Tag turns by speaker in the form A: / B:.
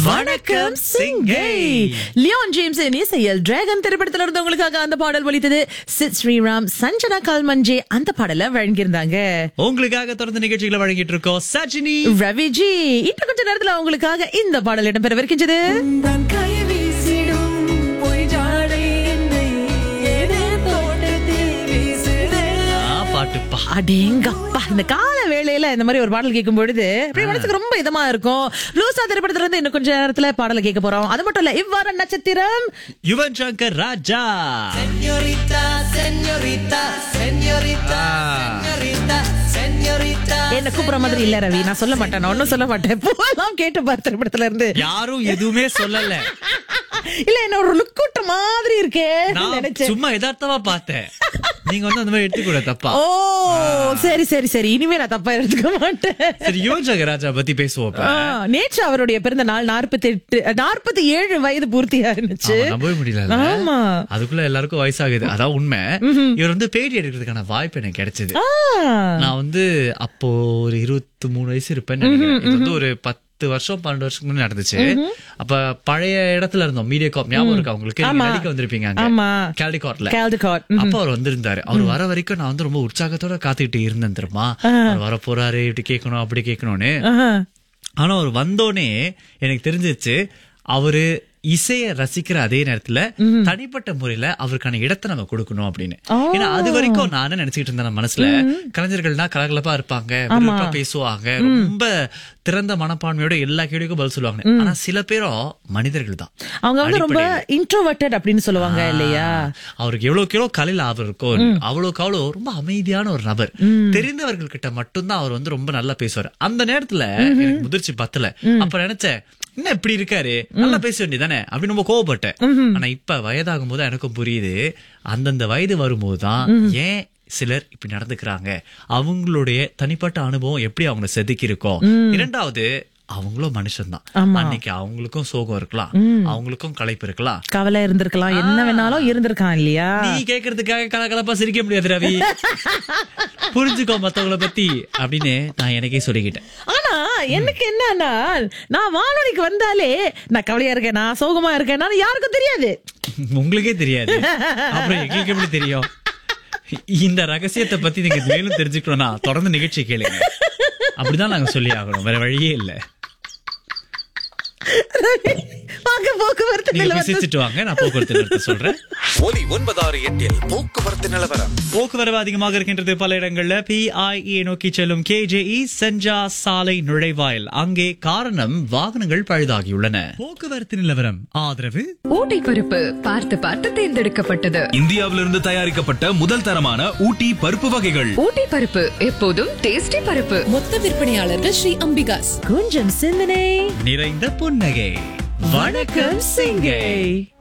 A: வணக்கம் சிங்கை லியோன் ஜேம்ஸின் இசையில் டிராகன் திரைப்படத்துல இருந்து உங்களுக்காக அந்த பாடல் ஒலித்தது சித் ஸ்ரீராம் சஞ்சனா கல்மஞ்சே அந்த பாடலை வழங்கியிருந்தாங்க
B: உங்களுக்காக தொடர்ந்து நிகழ்ச்சிகளை வழங்கிட்டு இருக்கோம் சஜினி
A: ரவிஜி இன்னும் கொஞ்ச நேரத்துல உங்களுக்காக இந்த பாடல் இடம்பெறவிருக்கின்றது
C: தன் கை வீசிடும் பொய் ஜாடை என்னை ஏதே தோட்டத்தில் வீசுதே
B: ஆ, பாட்டுப்பா
A: அடேங்கப்பா இந்த கால வேளையில இந்த மாதிரி ஒரு பாடல் கேட்கும் பொழுது அப்படியே மனசுக்கு ரொம்ப இதமா இருக்கும் லூசா திரைப்படத்துல இருந்து இன்னும் கொஞ்ச நேரத்துல பாடலை கேட்க போறோம் அது மட்டும் இல்ல இவ்வாறு நட்சத்திரம்
B: யுவன் சங்கர் ராஜா
C: செஞ்சோரிட்டா செஞ்சோரிட்டா செஞ்சோரிட்டா செஞ்சோரிட்டா செஞ்சோரிட்டா
A: என்ன கூப்பிடுற மாதிரி இல்ல ரவி நான் சொல்ல மாட்டேன் நான் ஒன்னும் சொல்ல மாட்டேன் போலாம் கேட்டு பாரு திரைப்படத்துல இருந்து
B: யாரும் எதுவுமே சொல்லல
A: இல்ல என்ன ஒரு லுக் கூட்ட மாதிரி இருக்கே
B: நான்
A: நினைச்சேன்
B: சும்மா யதார்த்தமா பார்த்தேன் நீங்க வந்து அந்த மாதிரி எடுத்துக்கூட தப்பா
A: ஓ சரி சரி சரி இனிமே நான் தப்பா எடுத்துக்க மாட்டேன்
B: சரி யுவன் சங்கர் ராஜா பத்தி பேசுவோம் இப்ப.
A: ஆ, நேற்று அவருடைய பிறந்த நாள் நாற்பத்தி எட்டு நாற்பத்தி ஏழு வயது பூர்த்தியா இருந்துச்சு
B: ஆமா, நம்பவே முடியல
A: ஆமா
B: அதுக்குள்ள எல்லாருக்கும் வயசாகுது அதான் உண்மை இவர் வந்து பேட்டி எடுக்கிறதுக்கான வாய்ப்பு எனக்கு கிடைச்சது
A: ஆ,
B: நான் வந்து அப்போ ஒரு இருபத்தி மூணு வயசு இருப்பேன்னு நினைக்கிறேன் இது வந்து ஒரு பத்து வருஷம் பன்னெண்டு வருஷத்துக்கு முன்னாடி நடந்துச்சு அப்ப பழைய இடத்துல இருந்தோம் மீடியா காப் ஞாபகம் இருக்கா உங்களுக்கு நீங்க
A: ஆமா.
B: நடிக்க வந்திருப்பீங்க அங்க
A: ஆமா
B: கேல்டிகார்ட்ல
A: Caldecott.
B: அப்ப அவர் வந்திருந்தாரு அவர் வர வரைக்கும் நான் வந்து ரொம்ப உற்சாகத்தோட காத்துக்கிட்டு இருந்தேன் தெரியுமா அவர் வர போறாரு இப்படி கேட்கணும் அப்படி கேட்கணும்னு
A: ஆஹா.
B: ஆனா அவர் வந்தோடனே எனக்கு தெரிஞ்சிச்சு அவரு இசைய ரசிக்கிற அதே நேரத்துல தனிப்பட்ட முறையில அவருக்கான இடத்தை நம்ம கொடுக்கணும் அப்படின்னு
A: ஓ.
B: ஏன்னா அது வரைக்கும் நானே நினைச்சுக்கிட்டு இருந்தேன் நம்ம மனசுல கலைஞர்கள்னா கலகலப்பா இருப்பாங்க விறுவிறுப்பா பேசுவாங்க ரொம்ப திறந்த மனப்பான்மையோட எல்லா கேள்விக்கும் பதில் சொல்லுவாங்க ஆனா சில பேரும் மனிதர்கள் தான்
A: அவங்க வந்து ரொம்ப இன்ட்ரோவர்டட் அப்படின்னு சொல்லுவாங்க இல்லையா
B: அவருக்கு எவ்வளவு கிலோ கலையில ஆர்வம் இருக்கோ அவ்வளவுக்கு அவ்வளோ ரொம்ப அமைதியான ஒரு நபர் தெரிந்தவர்கள் கிட்ட மட்டும்தான் அவர் வந்து ரொம்ப நல்லா பேசுவார் அந்த நேரத்துல எனக்கு முதிர்ச்சி பத்தல அப்ப நினைச்சேன் என்ன இப்படி இருக்காரு நல்லா பேச வேண்டியதானே அப்படின்னு ரொம்ப கோவப்பட்டேன் ஆனா இப்ப வயதாகும் போது எனக்கும் புரியுது அந்தந்த வயது வரும்போதுதான் ஏன் சிலர் இப்படி நடந்துக்கிறாங்க அவங்களுடைய தனிப்பட்ட அனுபவம் எப்படி அவங்க செதுக்கி இருக்கோம் இரண்டாவது அவங்களும் மனுஷன்தான் அன்னைக்கு அவங்களுக்கும் சோகம் இருக்கலாம் அவங்களுக்கும் களைப்பு இருக்கலாம்
A: கவலை இருந்திருக்கலாம் என்ன வேணாலும் இருந்திருக்கான் இல்லையா
B: நீ கேக்குறதுக்காக கலகலப்பா சிரிக்க முடியாது ரவி புரிஞ்சுக்கோ மத்தவங்கள பத்தி அப்படின்னு நான் எனக்கே சொல்லிக்கிட்டேன்
A: ஆனா எனக்கு என்னன்னா நான் வானொலிக்கு வந்தாலே நான் கவலையா இருக்கேன் நான் சோகமா இருக்கேன் யாருக்கும் தெரியாது
B: உங்களுக்கே தெரியாது அப்புறம் எங்களுக்கு எப்படி தெரியும் இந்த ரகசியத்தை பத்தி நீங்க மேலும் தெரிஞ்சுக்கணும்னா தொடர்ந்து நிகழ்ச்சி கேளுங்க அப்படிதான் நாங்க சொல்லி ஆகணும் வேற வழியே இல்ல
A: வாங்க போக்குவரத்து
B: நீங்க
A: நிலவரத்து
B: விசிச்சிட்டு வாங்க நான் போக்குவரத்து நிறுத்த சொல்றேன்
D: ஒலி ஒன்பதாறு எட்டில் போக்குவரத்து நிலவரம்
B: போக்குவரவு அதிகமாக இருக்கின்றது பல இடங்கள்ல பிஐஇ நோக்கி செல்லும் கேஜேஇ செஞ்சா சாலை நுழைவாயில் அங்கே காரணம் வாகனங்கள் பழுதாகியுள்ளன போக்குவரத்து நிலவரம் ஆதரவு
E: ஊட்டி பருப்பு பார்த்து பார்த்து தேர்ந்தெடுக்கப்பட்டது
F: இந்தியாவிலிருந்து தயாரிக்கப்பட்ட முதல் தரமான ஊட்டி பருப்பு வகைகள்
E: ஊட்டி பருப்பு எப்போதும் டேஸ்டி பருப்பு
G: மொத்த விற்பனையாளர்கள் ஸ்ரீ அம்பிகாஸ்
A: கொஞ்சம் சிந்தனை
B: நிறைந்த புன்னகை வணக்கம் சிங்கை